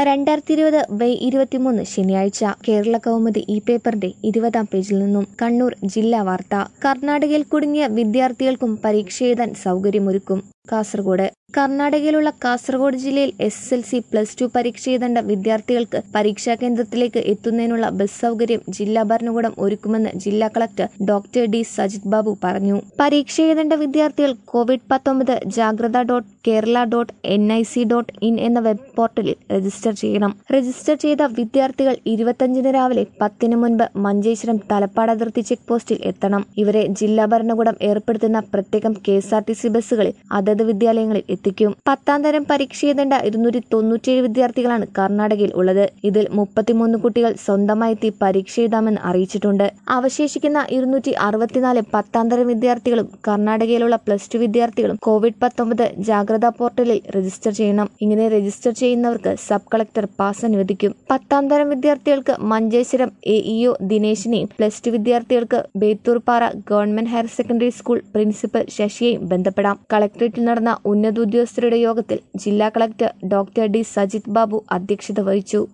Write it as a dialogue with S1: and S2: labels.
S1: രണ്ടായിരത്തി ഇരുപത് മെയ് ഇരുപത്തിമൂന്ന് ശനിയാഴ്ച കേരള കൗമുദി ഈ പേപ്പറിന്റെ ഇരുപതാം പേജിൽ നിന്നും കണ്ണൂർ ജില്ലാ വാർത്ത കർണാടകയിൽ കുടുങ്ങിയ വിദ്യാർത്ഥികൾക്കും പരീക്ഷ എഴുതാൻ സൗകര്യമൊരുക്കും കാസർഗോഡ് കർണാടകയിലുള്ള കാസർഗോഡ് ജില്ലയിൽ S S L C plus two പരീക്ഷ എഴുതേണ്ട വിദ്യാർത്ഥികൾക്ക് പരീക്ഷാ കേന്ദ്രത്തിലേക്ക് എത്തുന്നതിനുള്ള ബസ് സൗകര്യം ജില്ലാ ഭരണകൂടം ഒരുക്കുമെന്ന് ജില്ലാ collector doctor D Sajith Babu പറഞ്ഞു പരീക്ഷ എഴുതേണ്ട വിദ്യാർത്ഥികൾ കോവിഡ് പത്തൊമ്പത് Jagratha dot Kerala dot N I C dot in എന്ന വെബ് പോർട്ടലിൽ രജിസ്റ്റർ ചെയ്യണം രജിസ്റ്റർ ചെയ്ത വിദ്യാർത്ഥികൾ ഇരുപത്തഞ്ചിന് രാവിലെ പത്തിന് മുൻപ് മഞ്ചേശ്വരം തലപ്പാട് അതിർത്തി ചെക്ക് പോസ്റ്റിൽ എത്തണം ഇവരെ ജില്ലാ ഭരണകൂടം ഏർപ്പെടുത്തുന്ന പ്രത്യേകം K S R T C ബസ്സുകളിൽ അതത് വിദ്യാലയങ്ങളിൽ എത്തിക്കും പത്താം തരം പരീക്ഷ എഴുതേണ്ട ഇരുന്നൂറ്റി തൊണ്ണൂറ്റിയേഴ് വിദ്യാർത്ഥികളാണ് കർണാടകയിൽ ഉള്ളത് ഇതിൽ മുപ്പത്തിമൂന്ന് കുട്ടികൾ സ്വന്തമായി എത്തി പരീക്ഷ എഴുതാമെന്ന് അറിയിച്ചിട്ടുണ്ട് അവശേഷിക്കുന്ന ഇരുന്നൂറ്റി അറുപത്തിനാല് പത്താം തരം വിദ്യാർത്ഥികളും കർണാടകയിലുള്ള പ്ലസ് ടു വിദ്യാർത്ഥികളും കോവിഡ് പത്തൊമ്പത് ജാഗ്രതാ പോർട്ടലിൽ രജിസ്റ്റർ ചെയ്യണം ഇങ്ങനെ രജിസ്റ്റർ ചെയ്യുന്നവർക്ക് സബ് കളക്ടർ പാസ് അനുവദിക്കും പത്താം തരം വിദ്യാർത്ഥികൾക്ക് മഞ്ചേശ്വരം എ ഇഒ ദിനേശിനെയും പ്ലസ് ടു വിദ്യാർത്ഥികൾക്ക് Bethurpara government higher secondary school principal ശശിയെയും ബന്ധപ്പെടാം കളക്ടറേറ്റിൽ നടന്ന ഉന്നത ഉദ്യോഗസ്ഥരുടെ യോഗത്തിൽ ജില്ലാ collector doctor D Sajith Babu അധ്യക്ഷത വഹിച്ചു